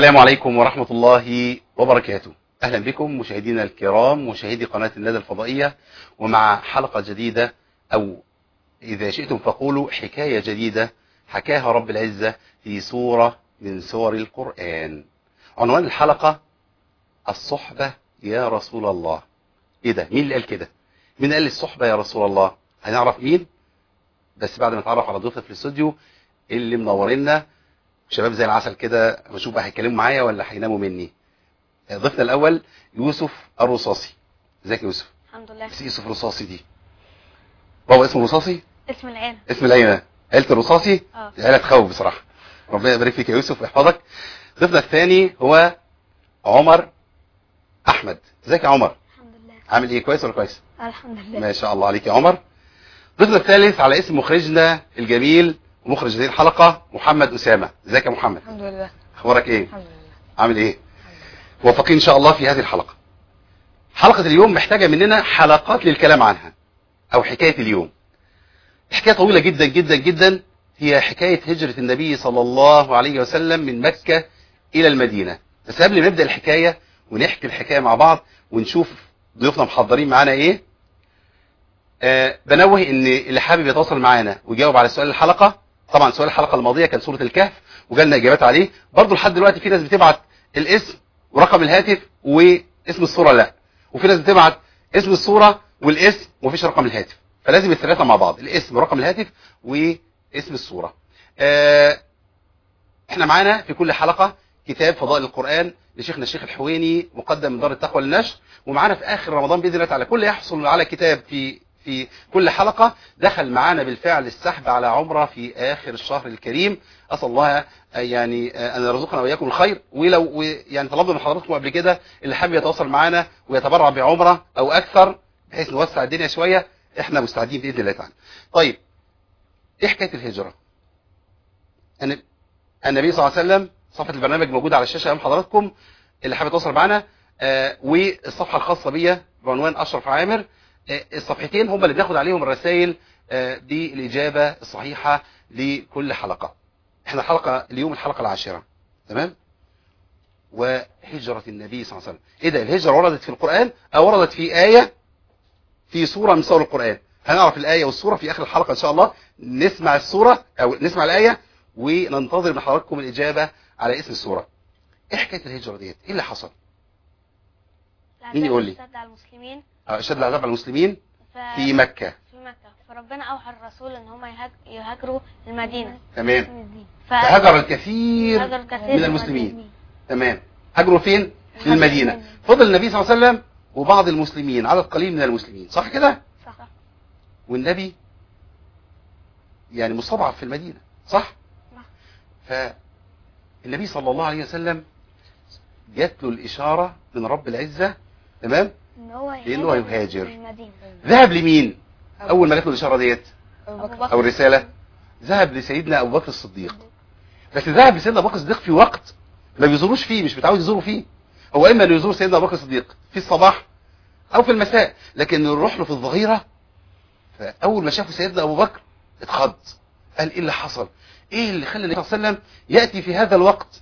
السلام عليكم ورحمة الله وبركاته أهلا بكم مشاهدينا الكرام مشاهدي قناة الندى الفضائية ومع حلقة جديدة أو إذا شئتم فقولوا حكاية جديدة حكاها رب العزة في سورة من سور القرآن عنوان الحلقة الصحبة يا رسول الله إيه ده مين اللي قال كده مين قال الصحبة يا رسول الله هنعرف مين بس بعد ما نتعرف على ضيوفنا في الاستوديو اللي منورينا شباب زي العسل كده بشوف بقى هيتكلموا معايا ولا هيناموا مني ضيفنا الاول يوسف الرصاصي ازيك يا يوسف الحمد لله بس يوسف الرصاصي دي بابا اسمه رصاصي اسم العيلة اسم العيله عيله الرصاصي اه عيله تخوف بصراحه ربنا يبارك فيك يا يوسف ويحفظك ضيفنا الثاني هو عمر احمد ازيك يا عمر الحمد لله عامل ايه كويس ولا كويس الحمد لله ما شاء الله عليك يا عمر ضيفنا الثالث على اسم مخرجنا الجميل ومخرج هذه الحلقه محمد اسامه ازيك يا محمد الحمد لله اخبارك ايه الحمد لله عامل ايه موفقين ان شاء الله في هذه الحلقه حلقه اليوم محتاجه مننا حلقات للكلام عنها او حكايه اليوم حكايه طويله جدا جدا جدا هي حكايه هجره النبي صلى الله عليه وسلم من مكه الى المدينه بس قبل ما نبدا الحكايه ونحكي الحكايه مع بعض ونشوف ضيوفنا محضرين معانا ايه آه بنوه ان اللي حابب يتواصل معانا ويجاوب على سؤال الحلقه طبعا سؤال الحلقه الماضيه كان سوره الكهف وجالنا اجابات عليه برضه لحد دلوقتي في ناس بتبعت الاسم ورقم الهاتف واسم الصوره لا وفي ناس بتبعت اسم الصوره والاسم ومفيش رقم الهاتف فلازم الثلاثه مع بعض الاسم ورقم الهاتف واسم الصوره آه احنا معانا في كل حلقه كتاب فضائل القران لشيخنا الشيخ الحويني مقدم من دار التقوى للنشر ومعانا في اخر رمضان باذن الله تعالى كل يحصل على كتاب في في كل حلقه دخل معانا بالفعل السحب على عمره في اخر الشهر الكريم اسال الله يعني ان يرزقنا واياكم الخير ولو يعني طلبنا من حضراتكم قبل كده اللي حابب يتواصل معانا ويتبرع بعمره او اكثر بحيث نوسع الدنيا شويه احنا مستعدين باذن الله تعالى. طيب ايه حكايه الهجره؟ أن النبي صلى الله عليه وسلم صفحه البرنامج موجوده على الشاشه امام حضراتكم اللي حابب يتواصل معانا آه والصفحه الخاصه بيا بعنوان اشرف عامر آه الصفحتين هم اللي بناخد عليهم الرسائل آه بالاجابه الصحيحه لكل حلقه. احنا الحلقه اليوم الحلقه العاشره تمام؟ وهجره النبي صلى الله عليه وسلم. ايه ده الهجره وردت في القران او وردت في ايه في سوره من سور القران. هنعرف الايه والسوره في اخر الحلقه ان شاء الله نسمع السوره او نسمع الايه وننتظر من حضراتكم الاجابه على اسم السوره. ايه حكايه الهجره ديت؟ ايه اللي حصل؟ مين يقول لي؟ اشتد على المسلمين اشد العذاب على المسلمين ف... في مكه في مكة فربنا أوحى الرسول إن هم يهاج... يهاجروا المدينة تمام ف... فهجر الكثير هاجر كثير من المسلمين تمام هاجروا فين في المدينه فضل النبي صلى الله عليه وسلم وبعض المسلمين عدد قليل من المسلمين صح كده صح والنبي يعني مستضعف في المدينه صح صح. فالنبي صلى الله عليه وسلم جات له الاشاره من رب العزه تمام إن هو لأنه هيهاجر. المدينة ذهب لمين اول ما جات له الاشاره ديت أبو أبو بكر بكر او الرساله ذهب لسيدنا ابو بكر الصديق بس ذهب لسيدنا ابو بكر الصديق في وقت ما بيزوروش فيه مش متعود يزوروا فيه هو اما انه يزور سيدنا ابو بكر الصديق في الصباح او في المساء لكن يروح له في الظهيره فاول ما شافه سيدنا ابو بكر اتخض قال ايه اللي حصل ايه اللي خلى النبي صلى الله عليه وسلم ياتي في هذا الوقت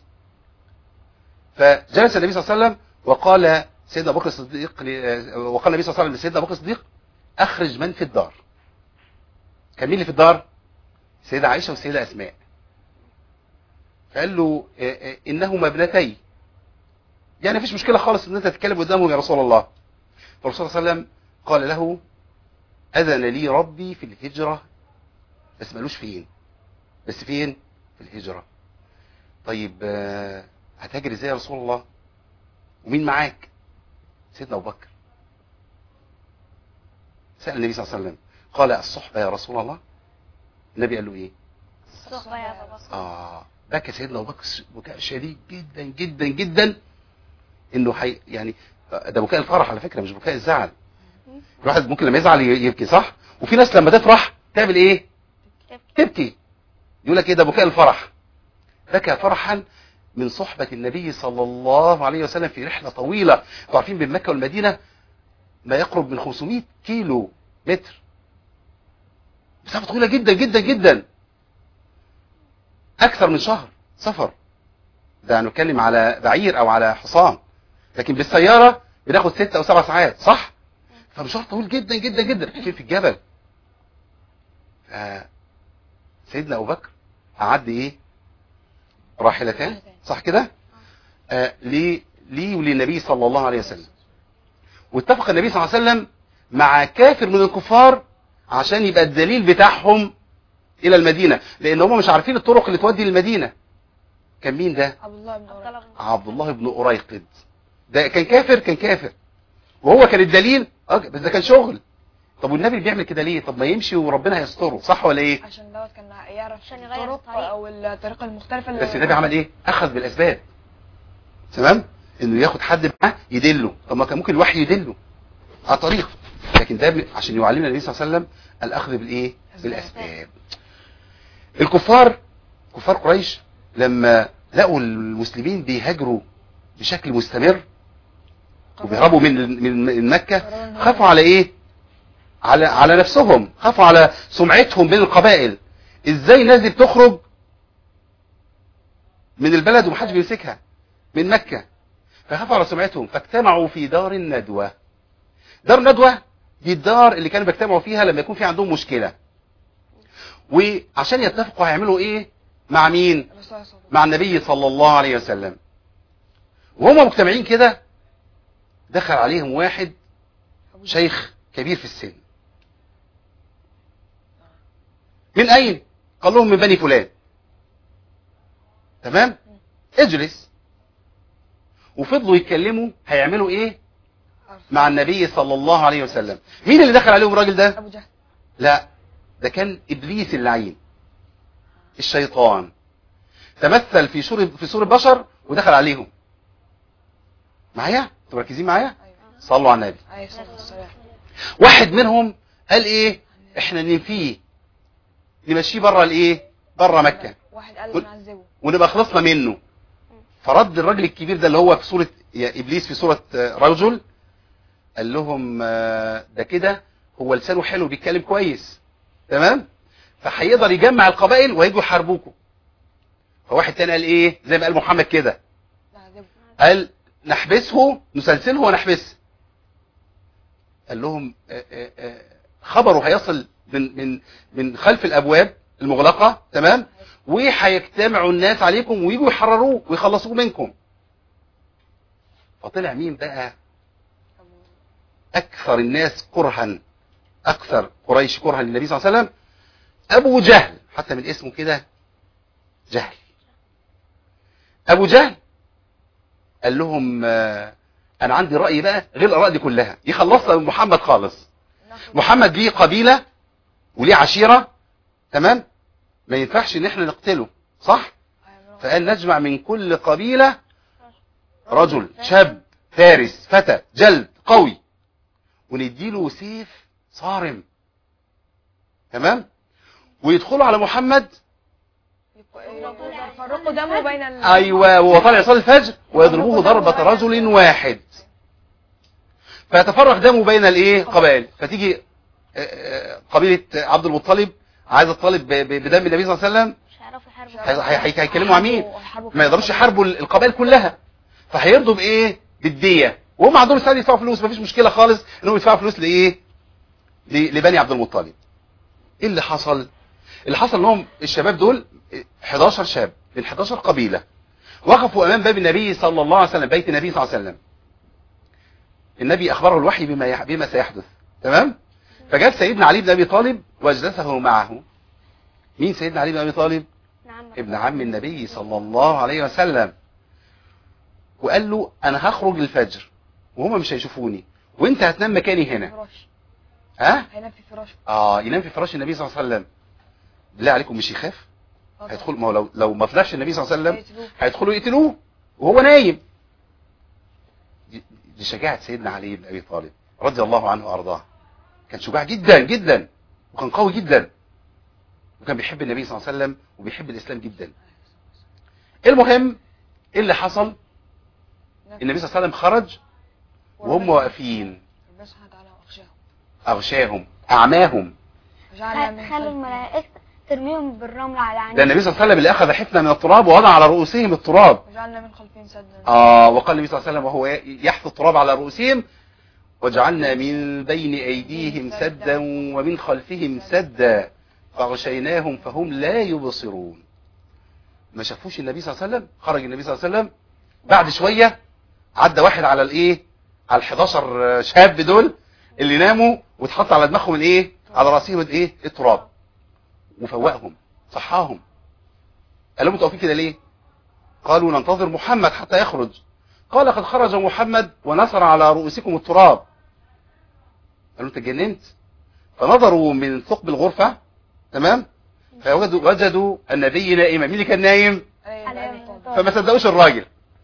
فجلس النبي صلى الله عليه وسلم وقال سيدنا ابو بكر الصديق ل- وقال النبي صلى الله عليه وسلم لسيدنا ابو بكر الصديق اخرج من في الدار كان مين اللي في الدار سيدة عائشة والسيدة أسماء فقال له آه، آه، إنهما ابنتي يعني مفيش مشكلة خالص إن أنت تتكلم قدامهم يا رسول الله فالرسول صلى الله عليه وسلم قال له أذن لي ربي في الهجرة بس مالوش فين بس فين في الهجرة طيب آه، هتهاجر ازاي يا رسول الله ومين معاك سيدنا أبو بكر سأل النبي صلى الله عليه وسلم قال الصحبة يا رسول الله النبي قال له ايه الصحبة يا أبو بكر اه بكى سيدنا ابو بكر بكاء شديد جدا جدا جدا انه حي يعني ده بكاء الفرح على فكره مش بكاء الزعل الواحد ممكن لما يزعل يبكي صح وفي ناس لما تفرح تعمل ايه تبكي يقول لك ايه ده بكاء الفرح بكى فرحا من صحبة النبي صلى الله عليه وسلم في رحلة طويلة انتوا عارفين بين مكة والمدينة ما يقرب من 500 كيلو متر مسافة طويلة جدا جدا جدا أكثر من شهر سفر ده نتكلم على بعير او على حصان لكن بالسياره بناخد ست او سبع ساعات صح فمشوار طويل جدا جدا جدا في في الجبل ف- سيدنا ابو بكر اعد ايه راحلتان صح كده آه لي لي وللنبي صلى الله عليه وسلم واتفق النبي صلى الله عليه وسلم مع كافر من الكفار عشان يبقى الدليل بتاعهم الى المدينه لان هم مش عارفين الطرق اللي تودي للمدينه كان مين ده عبد الله بن عبد أوريق الله بن عبد الله بن أريقد ده كان كافر كان كافر وهو كان الدليل اه بس ده كان شغل طب والنبي بيعمل كده ليه طب ما يمشي وربنا هيستره صح ولا ايه عشان دوت كان يعرف عشان يغير الطرق الطريق. او الطريقه المختلفه اللي بس النبي عمل ايه اخذ بالاسباب تمام انه ياخد حد معاه يدله طب ما كان ممكن الوحي يدله على طريق لكن ده ب- عشان يعلمنا النبي صلى الله عليه وسلم الاخذ بالايه بالاسباب الكفار كفار قريش لما لقوا المسلمين بيهاجروا بشكل مستمر وبيهربوا من من من مكه خافوا على ايه على على نفسهم خافوا على سمعتهم بين القبائل ازاي الناس دي بتخرج من البلد ومحدش بيمسكها من مكة فخافوا على سمعتهم فاجتمعوا في دار الندوة دار الندوة دي الدار اللي كانوا بيجتمعوا فيها لما يكون في عندهم مشكلة وعشان يتفقوا هيعملوا ايه مع مين الرسول صلى الله عليه وسلم. مع النبي صلى الله عليه وسلم وهم مجتمعين كده دخل عليهم واحد أبو جهل. شيخ كبير في السن من اين قال لهم من بني فلان تمام اجلس وفضلوا يتكلموا هيعملوا ايه عارف. مع النبي صلى الله عليه وسلم مين اللي دخل عليهم الراجل ده ابو جهل لا ده كان ابليس اللعين الشيطان تمثل في صورة في صورة بشر ودخل عليهم معايا انتوا مركزين معايا ايوه صلوا على النبي عليه الصلاه والسلام واحد منهم قال ايه احنا ننفيه نمشيه بره الايه بره مكة واحد قال قل- نعذبه ونبقى خلصنا منه فرد الراجل الكبير ده اللي هو في صورة يا ابليس في صورة آه، رجل قال لهم آه، ده كده هو لسانه حلو بيتكلم كويس تمام فهيقدر يجمع القبائل وهيجوا يحاربوكم فواحد تاني قال ايه زي ما قال محمد كده نعذبه قال نحبسه نسلسله ونحبسه قال لهم آه، آه، آه، خبره هيصل من من من خلف الابواب المغلقه تمام وهيجتمعوا الناس عليكم ويجوا يحرروه ويخلصوه منكم فطلع مين بقى أبو اكثر الناس كرها اكثر قريش كرها للنبي صلى الله عليه وسلم ابو جهل حتى من اسمه كده جهل ابو جهل قال لهم آه، انا عندي راي بقى غير الاراء دي كلها يخلصنا من محمد خالص ناخد محمد ليه قبيله وليه عشيره تمام ما ينفعش ان احنا نقتله صح أيوة. فقال نجمع من كل قبيله رجل شاب فارس فتى جلد قوي ونديله سيف صارم تمام ويدخلوا على محمد يفرقوا دمه بين ال... ايوه وهو طالع يصلي الفجر ويضربوه ضربة رجل واحد فيتفرق دمه بين الايه قبائل فتيجي آه، آه، قبيلة عبد المطلب عايزة تطالب ب- ب- بدم النبي صلى الله عليه وسلم مش هيعرفوا يحاربوا هي- هي- هيكلموا عن مين هيحاربوا ما يقدروش يحاربوا القبائل كلها فهيرضوا بايه بالدية وهم عندهم استعداد يدفعوا فلوس مفيش مشكلة خالص انهم يدفعوا فلوس لايه ل- لبني عبد المطلب ايه اللي حصل اللي حصل انهم الشباب دول 11 شاب من 11 قبيلة وقفوا امام باب النبي صلى الله عليه وسلم بيت النبي صلى الله عليه وسلم النبي اخبره الوحي بما يح- بما سيحدث تمام فجاب سيدنا علي بن ابي طالب واجلسه معه مين سيدنا علي بن ابي طالب نعم ابن عم النبي صلى الله عليه وسلم وقال له انا هخرج الفجر وهما مش هيشوفوني وانت هتنام مكاني هنا فراش ها هينام في فراشه اه ينام في فراش النبي صلى الله عليه وسلم بالله عليكم مش يخاف آه هيدخل ما هو لو لو ما طلعش النبي صلى الله عليه وسلم هيقتلوه. هيدخلوا يقتلوه وهو نايم دي دي شجاعة سيدنا علي بن ابي طالب رضي الله عنه وارضاه كان شجاع جدا جدا وكان قوي جدا وكان بيحب النبي صلى الله عليه وسلم وبيحب الاسلام جدا المهم ايه اللي حصل النبي صلى الله عليه وسلم خرج وهم واقفين ربنا سبحانه وتعالى واخشاهم اغشاهم اعماهم وجعلنا من خلوا خلق- الملائكة ترميهم بالرمل على عينيهم ده النبي صلى الله عليه وسلم اللي اخذ حفنه من التراب ووضع على رؤوسهم التراب وجعلنا من خلفهم سدا اه وقال النبي صلى الله عليه وسلم وهو يحث التراب على رؤوسهم وجعلنا من بين ايديهم سدا ومن خلفهم سدا فغشيناهم فهم لا يبصرون ما شافوش النبي صلى الله عليه وسلم خرج النبي صلى الله عليه وسلم بعد شويه عدى واحد على الايه على ال 11 شاب دول اللي ناموا واتحط على دماغهم الايه على راسهم الايه التراب وفوقهم صحاهم قال لهم انتوا واقفين كده ليه قالوا ننتظر محمد حتى يخرج قال قد خرج محمد ونثر على رؤوسكم التراب قالوا انت اتجننت فنظروا من ثقب الغرفة تمام فوجدوا وجدوا النبي نائما مين اللي كان نايم فما صدقوش الراجل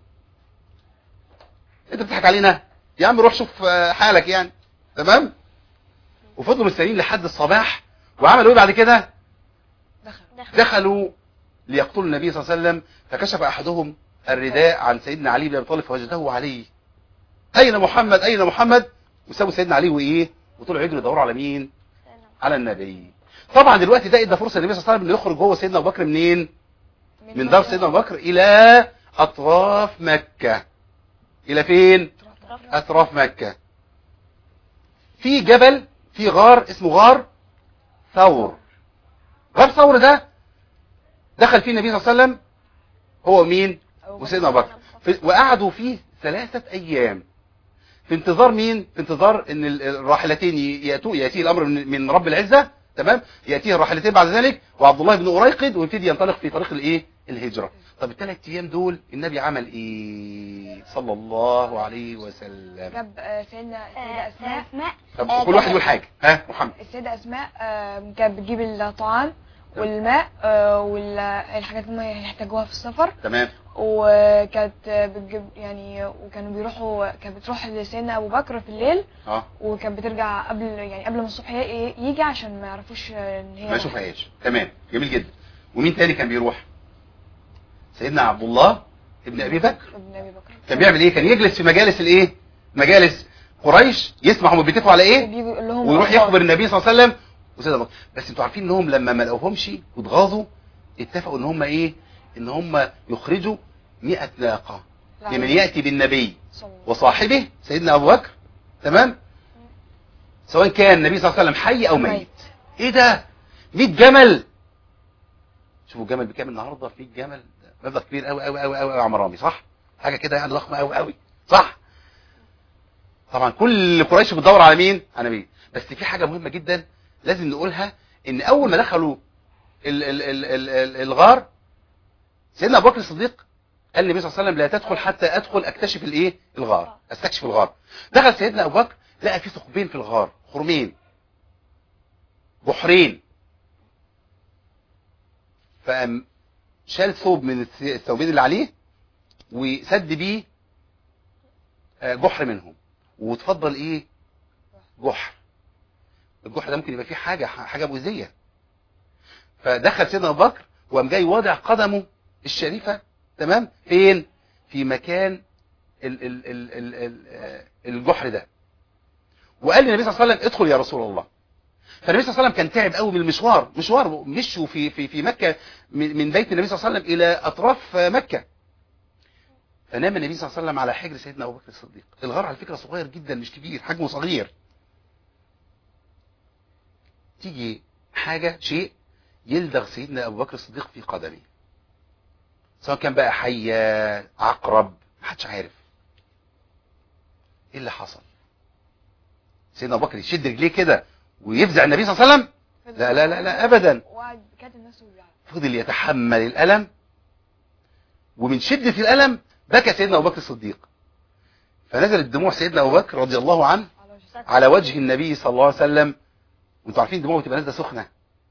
انت بتضحك علينا يا عم روح شوف آه، حالك يعني تمام وفضلوا مستنيين لحد الصباح وعملوا ايه بعد كده دخل دخلوا ليقتلوا النبي صلى الله عليه وسلم فكشف احدهم الرداء عن سيدنا علي بن ابي طالب فوجده علي اين محمد اين محمد وسابوا سيدنا علي وايه وطلعوا يجروا يدوروا على مين على النبي طبعا دلوقتي ده ادى فرصه للنبي صلى الله عليه وسلم انه يخرج هو سيدنا ابو بكر منين من دار سيدنا ابو بكر الى اطراف مكه الى فين اطراف مكه في جبل في غار اسمه غار ثور غار ثور ده دخل فيه النبي صلى الله عليه وسلم هو مين وسيدنا ابو بكر في- وقعدوا فيه ثلاثة ايام في انتظار مين في انتظار ان ال- الراحلتين ي- ياتوا ياتيه الامر من من رب العزة تمام ياتيه الراحلتين بعد ذلك وعبد الله بن اريقد ويبتدي ينطلق في طريق الايه الهجرة طب الثلاث ايام دول النبي عمل ايه صلى الله عليه وسلم جاب آه، سيدنا السيدة أسماء اسماء طب آه، كل واحد طب- يقول حاجة ها محمد السيدة أسماء آه، كانت بتجيب الطعام والماء آه، والحاجات اللي هم يحتاجوها في السفر تمام وكانت آه، بتجيب يعني وكانوا بيروحوا كانت بتروح لسيدنا أبو بكر في الليل اه وكانت بترجع قبل يعني قبل ما الصبح ي- يجي عشان ما يعرفوش آه، ان هي ما يشوفهاش تمام جميل جدا ومين تاني كان بيروح سيدنا عبد الله ابن ابي بكر ابن ابي بكر كان بيعمل ايه كان يجلس في مجالس الايه مجالس قريش يسمع هم بيتفقوا على ايه وبيجي يقول لهم ويروح أخبار. يخبر النبي صلى الله عليه وسلم وسيدنا أبو بكر بس انتوا عارفين انهم لما ما لقوهمش واتغاظوا اتفقوا ان هم ايه ان هم يخرجوا 100 ناقه لا، لمن ياتي بالنبي صلى الله وصاحبه سيدنا ابو بكر تمام سواء كان النبي صلى الله عليه وسلم حي او ميت ميت. ايه ده 100 جمل شوفوا الجمل بكام النهارده في جمل مبلغ كبير قوي قوي قوي قوي يا عم رامي صح حاجه كده يعني ضخمه قوي قوي صح طبعا كل قريش بتدور على مين على مين بس في حاجه مهمه جدا لازم نقولها ان اول ما دخلوا ال ال ال ال ال الغار سيدنا ابو بكر الصديق قال النبي صلى الله عليه وسلم لا تدخل حتى ادخل اكتشف الايه الغار استكشف الغار دخل سيدنا ابو بكر لقى في ثقبين في الغار خرمين بحرين فقام شال ثوب من الث- الثوبين اللي عليه وسد بيه آه، جحر منهم وتفضل ايه جحر الجحر ده ممكن يبقى فيه حاجه حاجه مؤذيه فدخل سيدنا ابو بكر وقام جاي واضع قدمه الشريفه تمام فين في مكان ال ال ال ال ال آه، الجحر ده وقال للنبي صلى الله عليه وسلم ادخل يا رسول الله فالنبي صلى الله عليه وسلم كان تعب قوي من المشوار مشوار مشوا في في في مكه من من بيت النبي صلى الله عليه وسلم الى اطراف مكه فنام النبي صلى الله عليه وسلم على حجر سيدنا ابو بكر الصديق الغار على فكره صغير جدا مش كبير حجمه صغير تيجي حاجه شيء يلدغ سيدنا ابو بكر الصديق في قدمه سواء كان بقى حيه عقرب محدش عارف ايه اللي حصل سيدنا ابو بكر يشد رجليه كده ويفزع النبي صلى الله عليه وسلم لا لا لا لا ابدا وقعد كاتب نفسه بيعرف فضل يتحمل الألم ومن شدة الألم بكى سيدنا أبو بكر الصديق فنزلت دموع سيدنا أبو بكر رضي الله عنه على وجه على وجه النبي صلى الله عليه وسلم وانتوا عارفين دموعه بتبقى نازله سخنة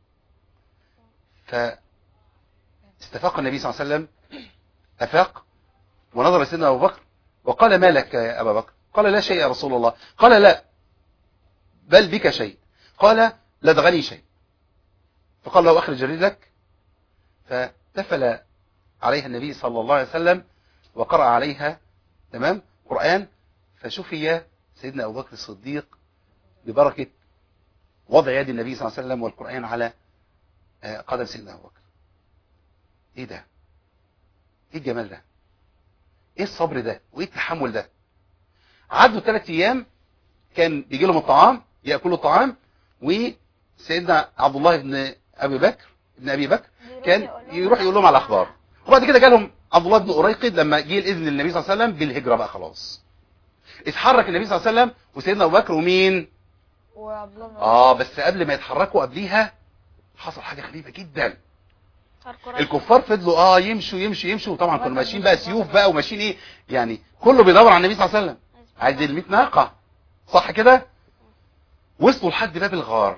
فاستفاق النبي صلى الله عليه وسلم أفاق ونظر سيدنا أبو بكر وقال ما لك يا أبا بكر قال لا شيء يا رسول الله قال لا بل بك شيء قال لدغني شيء فقال له أخرج رجلك فتفل عليها النبي صلى الله عليه وسلم وقرأ عليها تمام قرآن فشفي سيدنا أبو بكر الصديق ببركة وضع يد النبي صلى الله عليه وسلم والقرآن على آه، قدم سيدنا ابو بكر ايه ده ايه الجمال ده ايه الصبر ده وايه التحمل ده عدوا ثلاث ايام كان بيجي لهم الطعام ياكلوا الطعام وسيدنا عبد الله بن ابي بكر ابن ابي بكر كان يروح يقول لهم على الاخبار وبعد كده جالهم عبد الله بن قريقد لما جه الاذن للنبي صلى الله عليه وسلم بالهجره بقى خلاص اتحرك النبي صلى الله عليه وسلم وسيدنا ابو بكر ومين وعبد الله بن اه بس قبل ما يتحركوا قبليها حصل حاجه غريبه جدا الكفار فضلوا اه يمشوا يمشوا يمشوا وطبعا كانوا ماشيين بقى سيوف بقى وماشيين ايه يعني كله بيدور على النبي صلى الله عليه وسلم عايز ال 100 ناقه صح كده وصلوا لحد باب الغار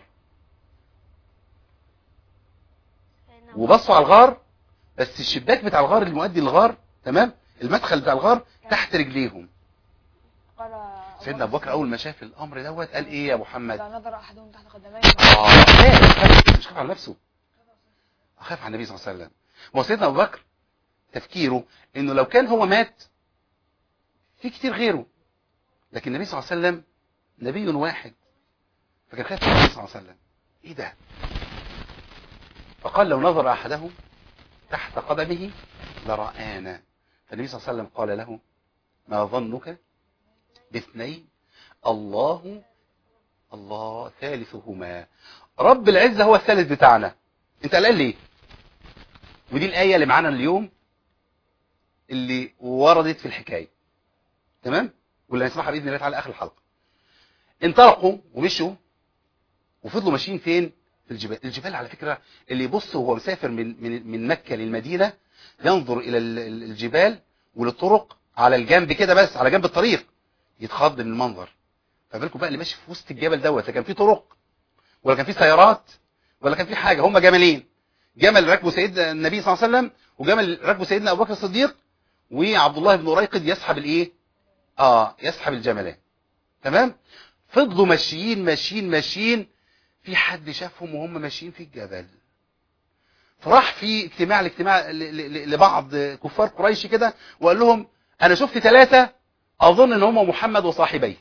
وبصوا على الغار بس الشباك بتاع الغار اللي مؤدي للغار تمام المدخل بتاع الغار تحت رجليهم قال سيدنا ابو بكر اول ما شاف الامر دوت قال ايه يا محمد إذا نظر احدهم تحت قدميه اه خاف خاف مش خاف على نفسه خاف على النبي صلى الله عليه وسلم ما سيدنا ابو بكر تفكيره انه لو كان هو مات في كتير غيره لكن النبي صلى الله عليه وسلم نبي واحد فكان خاف على النبي صلى الله عليه وسلم ايه ده فقال لو نظر احدهم تحت قدمه لرآنا فالنبي صلى الله عليه وسلم قال له ما ظنك باثنين الله الله ثالثهما رب العزة هو الثالث بتاعنا انت قلقان ليه ودي الآية اللي معانا اليوم اللي وردت في الحكاية تمام واللي هنسمعها بإذن الله تعالى آخر الحلقة انطلقوا ومشوا وفضلوا ماشيين فين في الجبال الجبال على فكرة اللي يبص وهو مسافر من من من مكة للمدينة ينظر إلى ال- ال- الجبال وللطرق على الجنب كده بس على جنب الطريق يتخض من المنظر فبالكم بقى اللي ماشي في وسط الجبل دوت لا كان في طرق ولا كان في سيارات ولا كان في حاجة هم جملين جمل ركبه سيدنا النبي صلى الله عليه وسلم وجمل ركبه سيدنا أبو بكر الصديق وعبد الله بن ريقد يسحب الايه اه يسحب الجملين تمام فضلوا ماشيين ماشيين ماشيين في حد شافهم وهم ماشيين في الجبل فراح في اجتماع الاجتماع ل- ل- لبعض كفار قريش كده وقال لهم انا شفت ثلاثة اظن ان هم محمد وصاحبيه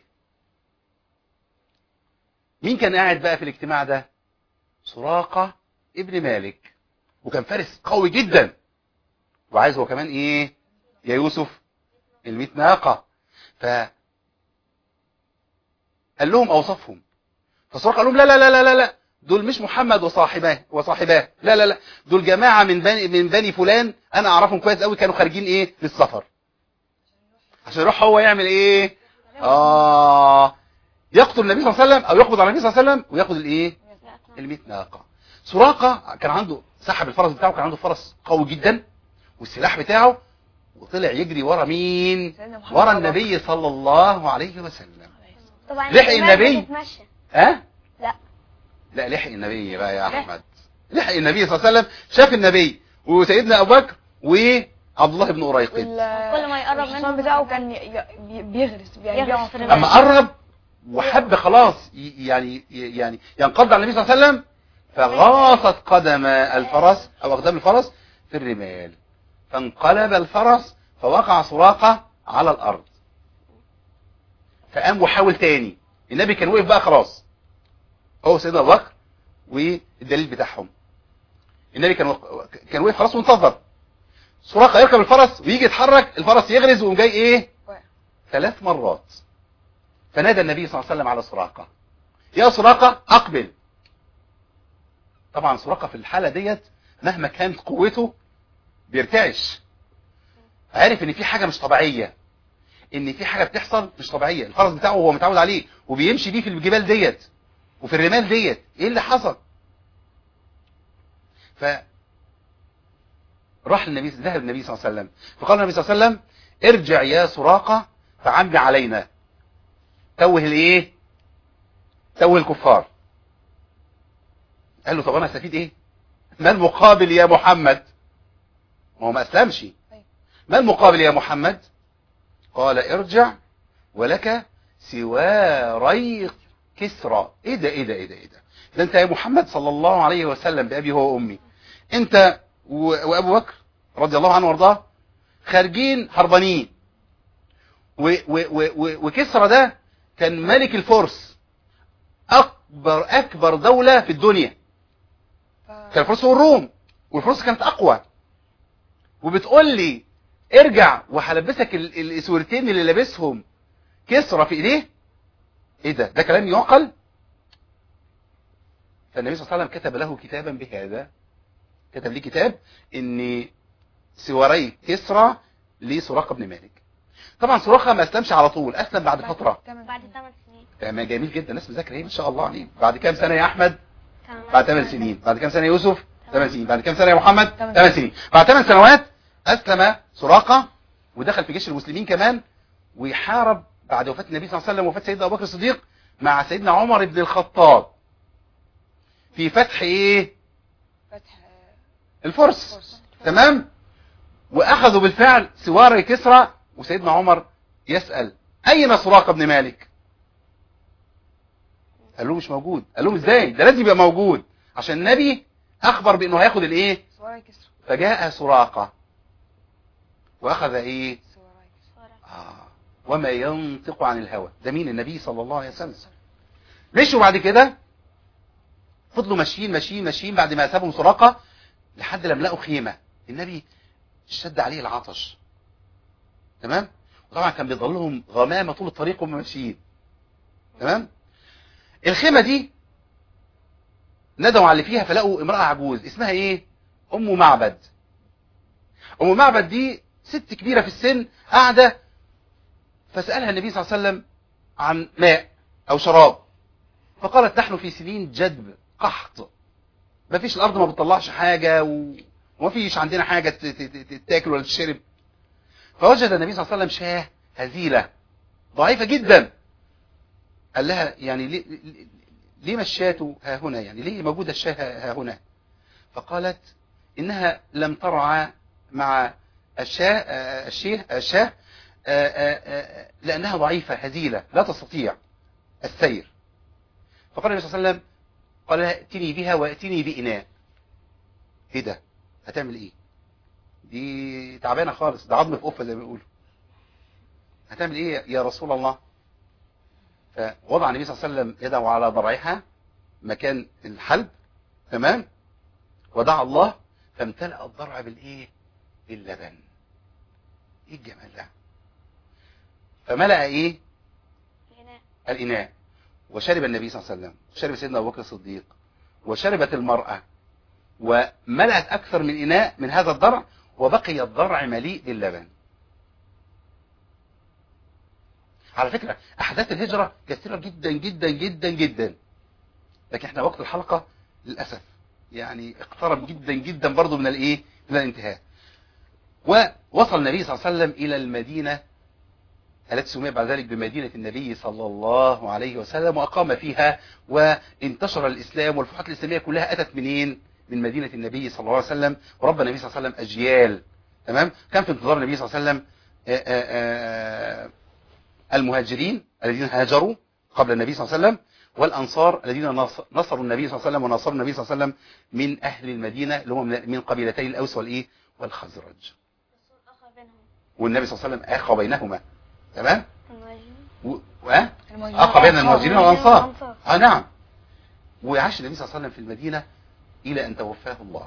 مين كان قاعد بقى في الاجتماع ده سراقة ابن مالك وكان فارس قوي جدا وعايز هو كمان ايه يا يوسف الميت ناقة ف قال لهم اوصفهم فسراقة قال لهم لا لا لا لا لا لا دول مش محمد وصاحباه وصاحباه لا لا لا دول جماعة من بني من بني فلان انا اعرفهم كويس قوي كانوا خارجين ايه للسفر عشان يروح هو يعمل ايه اه يقتل النبي صلى الله عليه وسلم او يقبض على النبي صلى الله عليه وسلم وياخد الايه ال ناقة سراقة كان عنده سحب الفرس بتاعه كان عنده فرس قوي جدا والسلاح بتاعه وطلع يجري ورا مين سيدنا محمد ورا وأبو النبي صلى الله عليه وسلم طبعا لحق الجمال النبي؟ بتتمشى ها لا لا لحق النبي بقى يا لحق. احمد لحق النبي صلى الله عليه وسلم شاف النبي وسيدنا ابو بكر وعبد الله بن قريقد وال- كل ما يقرب الحصان منه بتاعه كان ي- ي- بيغرس يعني يغرس بيقع في في الرمال. اما قرب وحب خلاص ي- يعني يعني ينقض على النبي صلى الله عليه وسلم فغاصت قدم الفرس او اقدام الفرس في الرمال فانقلب الفرس فوقع سراقة على الارض فقام وحاول تاني النبي كان وقف بقى خلاص هو سيدنا ابو بكر والدليل بتاعهم النبي كان وق- كان وقف خلاص وانتظر سراقة يركب الفرس ويجي يتحرك الفرس يغرز ويقوم جاي ايه ثلاث مرات فنادى النبي صلى الله عليه وسلم على سراقة يا سراقة أقبل طبعا سراقة في الحالة ديت مهما كانت قوته بيرتعش عارف ان في حاجة مش طبيعية ان في حاجة بتحصل مش طبيعية الفرس بتاعه هو متعود عليه وبيمشي بيه في الجبال ديت وفي الرمال ديت ايه اللي حصل ف راح النبي ذهب النبي صلى الله عليه وسلم فقال النبي صلى الله عليه وسلم ارجع يا سراقة فعمي علينا توه الايه توه الكفار قال له طب انا استفيد ايه ما المقابل يا محمد ما هو ما اسلمش ما المقابل يا محمد قال ارجع ولك سواري كسرى ايه ده ايه ده ايه ده ايه ده ده انت يا محمد صلى الله عليه وسلم بابي هو وامي انت و- وابو بكر رضي الله عنه وارضاه خارجين هربانين و- و- و- و- وكسرى ده كان ملك الفرس اكبر اكبر دولة في الدنيا ف- كان الفرس والروم والفرس كانت اقوى وبتقول لي ارجع وهلبسك ال- الاسورتين اللي لابسهم كسرى في ايديه ايه ده ده كلام يعقل فالنبي صلى الله عليه وسلم كتب له كتابا بهذا كتب لي كتاب ان سواري كسرى لسراقه بن مالك طبعا سراقه ما اسلمش على طول اسلم بعد فتره تمام. بعد 8 سنين تمام جميل جدا ناس مذاكره ايه ما شاء الله عليه بعد كام سنه يا احمد تمام. بعد 8 سنين بعد كام سنه يا يوسف 8 سنين بعد كام سنه يا محمد تمن 8 سنين بعد 8 سنوات اسلم سراقه ودخل في جيش المسلمين كمان ويحارب بعد وفاه النبي صلى الله عليه وسلم وفاه سيدنا ابو بكر الصديق مع سيدنا عمر بن الخطاب في فتح ايه فتح آه، الفرس فرس تمام واخذوا بالفعل سوار كسرى وسيدنا عمر يسأل اين سراقه بن مالك قال له مش موجود قال لهم ازاي ده لازم يبقى موجود عشان النبي اخبر بانه هياخد الايه سواري كسر فجاء سراقه واخذ ايه سواري كسر آه. وما ينطق عن الهوى ده مين النبي صلى الله عليه وسلم مشوا بعد كده فضلوا ماشيين ماشيين ماشيين بعد ما سابهم سراقه لحد لما لقوا خيمه النبي شد عليه العطش تمام وطبعا كان بيضلهم غمامه طول الطريق وهم ماشيين تمام الخيمه دي ندوا على اللي فيها فلقوا امراه عجوز اسمها ايه ام معبد ام معبد دي ست كبيره في السن قاعده فسالها النبي صلى الله عليه وسلم عن ماء او شراب فقالت نحن في سنين جدب قحط ما فيش الارض ما بتطلعش حاجه و... وما فيش عندنا حاجه ت- ت- ت- تتاكل ولا تشرب فوجد النبي صلى الله عليه وسلم شاه هزيله ضعيفه جدا قال لها يعني ليه, ليه- ليه ما الشاة ها هنا يعني ليه موجودة الشاة ها هنا فقالت إنها لم ترعى مع الشاة آه، الشيه الشاة آه، آه، آه، لأنها ضعيفة هزيلة لا تستطيع السير فقال النبي صلى الله عليه وسلم قال لها ائتني بها وائتني بإناء ايه ده هتعمل ايه دي تعبانة خالص ده عظم في قفة زي ما بيقولوا هتعمل ايه يا رسول الله فوضع النبي صلى الله عليه وسلم يده على ضرعها مكان الحلب تمام ودعا الله فامتلأ الضرع بالايه باللبن ايه الجمال ده فملأ ايه الإناء الإناء وشرب النبي صلى الله عليه وسلم وشرب سيدنا أبو بكر الصديق وشربت المرأة وملأت أكثر من إناء من هذا الضرع وبقي الضرع مليء باللبن على فكرة أحداث الهجرة كثيرة جدا جدا جدا جدا لكن احنا وقت الحلقة للأسف يعني اقترب جدا جدا برضو من الايه من الانتهاء ووصل النبي صلى الله عليه وسلم إلى المدينة التي سميت بعد ذلك بمدينة النبي صلى الله عليه وسلم وأقام فيها وانتشر الإسلام والفتوحات الإسلامية كلها أتت منين؟ من مدينة النبي صلى الله عليه وسلم وربى النبي صلى الله عليه وسلم أجيال تمام؟ كان في انتظار النبي صلى الله عليه وسلم آآ آآ المهاجرين الذين هاجروا قبل النبي صلى الله عليه وسلم والأنصار الذين نص- نصروا النبي صلى الله عليه وسلم وناصروا النبي صلى الله عليه وسلم من أهل المدينة اللي هم من من قبيلتي الأوس والإيه؟ والخزرج الرسول أخى بينهم والنبي صلى الله عليه وسلم أخى بينهما تمام؟ المهاجرين و... و... المهاجرين أخى بين والأنصار. المهاجرين والأنصار والأنصار. اه نعم وعاش النبي صلى الله عليه وسلم في المدينة إلى أن توفاه الله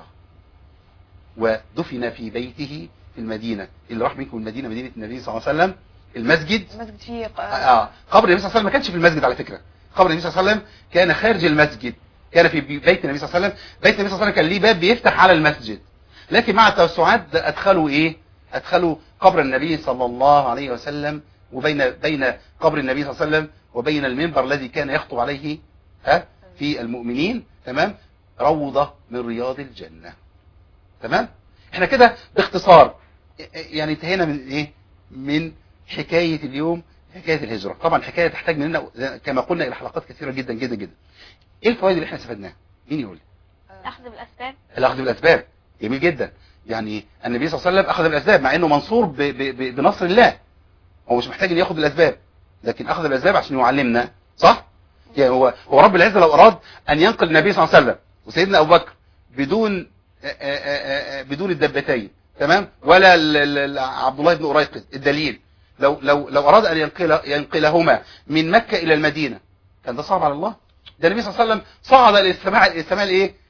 ودفن في بيته في المدينة اللي راح منكم المدينة مدينة النبي صلى الله عليه وسلم المسجد المسجد فيه ق- آه قبر النبي صلى الله عليه وسلم ما كانش في المسجد على فكرة قبر النبي صلى الله عليه وسلم كان خارج المسجد كان في بي- بيت النبي صلى الله عليه وسلم بيت النبي صلى الله عليه وسلم كان ليه باب بيفتح على المسجد لكن مع التوسعات ده ادخلوا ايه ادخلوا قبر النبي صلى الله عليه وسلم وبين بين قبر النبي صلى الله عليه وسلم وبين المنبر الذي كان يخطب عليه ها في المؤمنين تمام روضة من رياض الجنة تمام احنا كده باختصار يعني انتهينا من ايه من حكاية اليوم حكاية الهجرة طبعا حكاية تحتاج مننا كما قلنا الى حلقات كثيرة جدا جدا جدا ايه الفوائد اللي احنا استفدناها مين يقول الأخذ بالأسباب الاخذ بالاسباب جميل جدا يعني النبي صلى الله عليه وسلم اخذ بالاسباب مع انه منصور ب ب ب بنصر الله هو مش محتاج ان ياخذ بالاسباب لكن اخذ بالاسباب عشان يعلمنا صح يعني هو هو رب العزه لو اراد ان ينقل النبي صلى الله عليه وسلم وسيدنا ابو بكر بدون آآ آآ آآ بدون الدبتين تمام ولا ال- ال- ال- عبد الله بن أريقط الدليل لو لو لو اراد ان ينقل ينقلهما من مكه الى المدينه كان ده صعب على الله ده النبي صلى الله عليه وسلم صعد الى السماء السماء الايه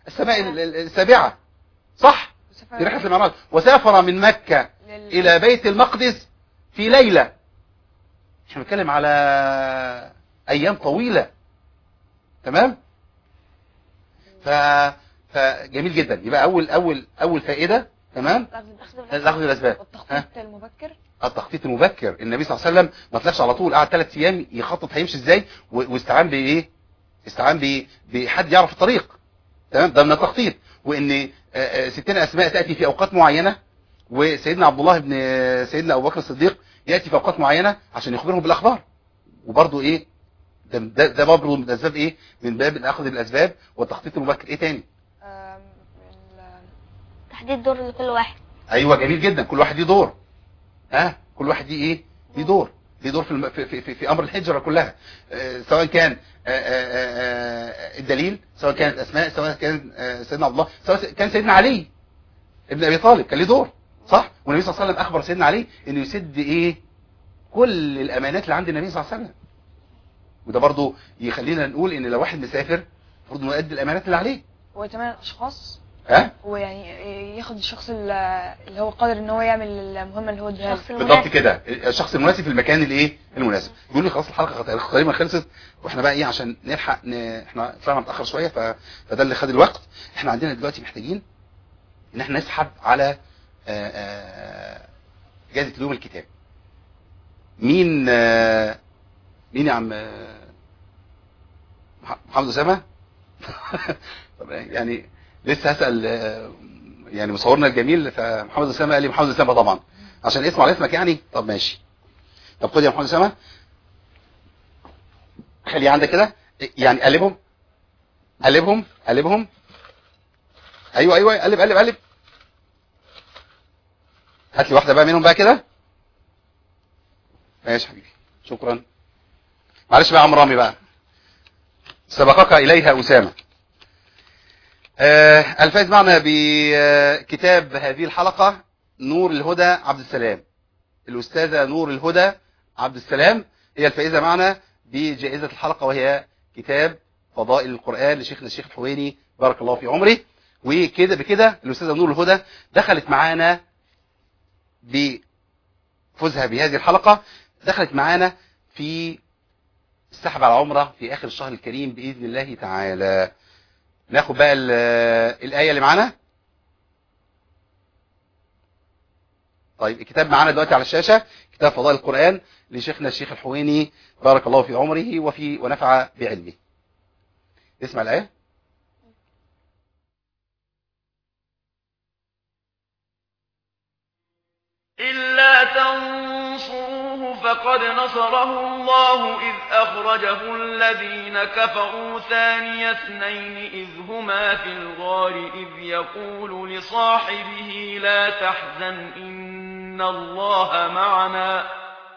السماء ال- ال- السابعة صح وسافر في رحلة المعراج وسافر من مكة لل- إلى بيت المقدس في ليلة احنا بنتكلم على أيام طويلة تمام ف... فجميل جدا يبقى أول أول أول فائدة تمام اخذ اخذ أخذ الأسباب ها؟ والتخطيط المبكر التخطيط المبكر النبي صلى الله عليه وسلم ما طلعش على طول قعد ثلاث ايام يخطط هيمشي ازاي و- واستعان بايه استعان ب- بحد يعرف الطريق تمام ده من التخطيط وان آه، آه، ستنا اسماء تاتي في اوقات معينه وسيدنا عبد الله بن سيدنا ابو بكر الصديق ياتي في اوقات معينه عشان يخبرهم بالاخبار وبرضه ايه ده ده, ده برضه من اسباب ايه من باب الاخذ بالاسباب والتخطيط المبكر ايه تاني آم، ال- تحديد دور لكل واحد ايوه جميل جدا كل واحد ليه دور ها كل واحد ليه ايه ليه دور ليه دور في, الم... في, في, في, في امر الهجره كلها آه سواء كان آه آه آه الدليل سواء كانت اسماء سواء كان آه سيدنا عبد الله سواء كان سيدنا علي ابن ابي طالب كان ليه دور صح والنبي صلى الله عليه وسلم اخبر سيدنا علي انه يسد ايه كل الامانات اللي عند النبي صلى الله عليه وسلم وده برضو يخلينا نقول ان لو واحد مسافر المفروض انه يؤدي الامانات اللي عليه وثمان اشخاص ها ويعني ياخد الشخص ال- اللي هو قادر ان هو يعمل المهمه اللي هو اداها له. الشخص بالضبط المناسب كده الشخص المناسب في المكان الايه المناسب بيقول لي خلاص الحلقه تقريبا خلصت واحنا بقى ايه عشان نلحق ن... احنا طلعنا متاخر شويه ف... فده اللي خد الوقت احنا عندنا دلوقتي محتاجين ان احنا نسحب على آه، آه، جائزه اليوم الكتاب مين آه، مين يا عم آه، مح- محمد اسامه طب يعني لسه هسال آه، يعني مصورنا الجميل فمحمد اسامه قال لي محمد اسامه طبعا عشان اسمه على اسمك يعني طب ماشي طب خد يا محمد اسامه خليه عندك كده يعني قلبهم قلبهم قلبهم ايوه ايوه قلب قلب قلب هات لي واحده بقى منهم بقى كده ماشي حبيبي شكرا معلش بقى يا عم رامي بقى سبقك اليها اسامه آه الفائز معنا بكتاب هذه الحلقه نور الهدى عبد السلام الأستاذة نور الهدى عبد السلام هي الفائزة معنا بجائزة الحلقة وهي كتاب فضائل القرآن لشيخنا الشيخ الحويني بارك الله في عمره وكده بكده الأستاذة نور الهدى دخلت معانا بفوزها بهذه الحلقة دخلت معانا في السحب على عمرة في آخر الشهر الكريم بإذن الله تعالى ناخد بقى ال- الآية اللي معانا طيب الكتاب معانا دلوقتي على الشاشة كتاب فضائل القرآن لشيخنا الشيخ الحويني بارك الله في عمره وفي ونفع بعلمه اسمع الآية إلا تنصروه فقد نصره الله إذ أخرجه الذين كفروا ثاني اثنين إذ هما في الغار إذ يقول لصاحبه لا تحزن إن الله معنا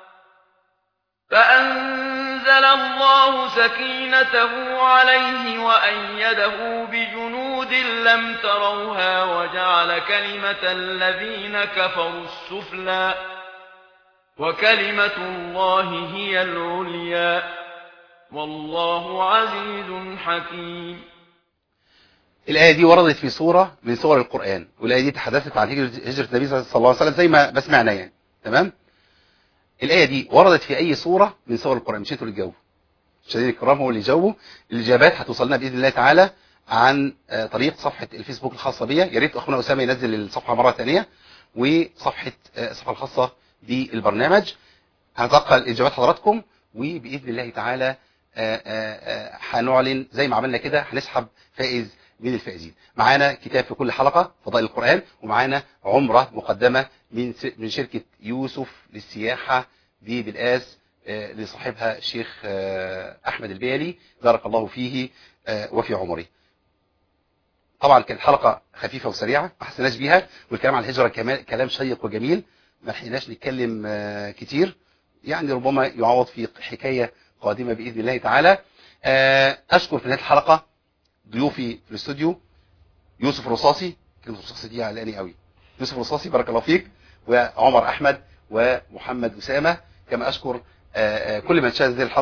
فأنزل الله سكينته عليه وأيده بجنود لم تروها وجعل كلمة الذين كفروا السفلى وكلمة الله هي العليا والله عزيز حكيم الآية دي وردت في سورة من سور القرآن والآية دي تحدثت عن هجرة, هجرة النبي صلى الله عليه وسلم زي ما بسمعنا يعني تمام الآية دي وردت في أي سورة من سور القرآن مش انتوا اللي تجاوبوا مشاهدينا الكرام هو اللي يجاوبوا الإجابات هتوصلنا بإذن الله تعالى عن آه، طريق صفحة الفيسبوك الخاصة بيا يا ريت أخونا أسامة ينزل الصفحة مرة ثانية وصفحة آه، الصفحة الخاصة بالبرنامج هنتلقى الإجابات حضراتكم وبإذن الله تعالى آه، آه، آه، هنعلن زي ما عملنا كده هنسحب فائز من الفائزين معانا كتاب في كل حلقة فضائل القرآن ومعانا عمرة مقدمة من س- من شركة يوسف للسياحة دي بالآس آه، لصاحبها الشيخ آه، أحمد البيلي بارك الله فيه آه، وفي عمره طبعا كانت حلقة خفيفة وسريعة ما حسناش بيها والكلام عن الهجرة كمان كلام شيق وجميل ما لحقناش نتكلم آه، كتير يعني ربما يعوض في حكاية قادمة بإذن الله تعالى آه، أشكر في نهاية الحلقة ضيوفي في الاستوديو يوسف الرصاصي كلمة الرصاصي دي علقاني قوي يوسف الرصاصي بارك الله فيك وعمر أحمد ومحمد أسامة كما أشكر آه، آه، كل من شاهد هذه الحلقة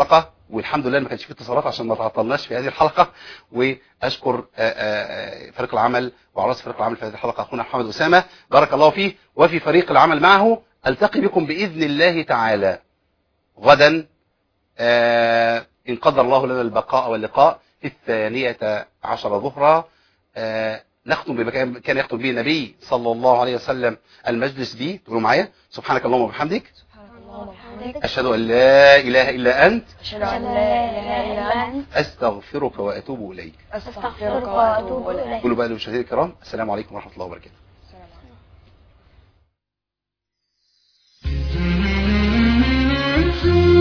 والحمد لله ما كانش فيه اتصالات عشان ما تعطلناش في هذه الحلقه واشكر آه، آه، فريق العمل وعراس فريق العمل في هذه الحلقه اخونا محمد اسامه بارك الله فيه وفي فريق العمل معه التقي بكم باذن الله تعالى غدا آه، ان قدر الله لنا البقاء واللقاء في الثانيه عشر ظهرا آه، نختم بما كان كان يختم به النبي صلى الله عليه وسلم المجلس به تقولوا معايا سبحانك اللهم وبحمدك سبحانك اللهم وبحمدك اشهد ان لا اله الا انت أشهد أن لا إله إلا أنت استغفرك واتوب اليك أستغفرك وأتوب إليك قولوا بقى للمشاهدين الكرام السلام عليكم ورحمه الله وبركاته السلام عليكم Mm-hmm.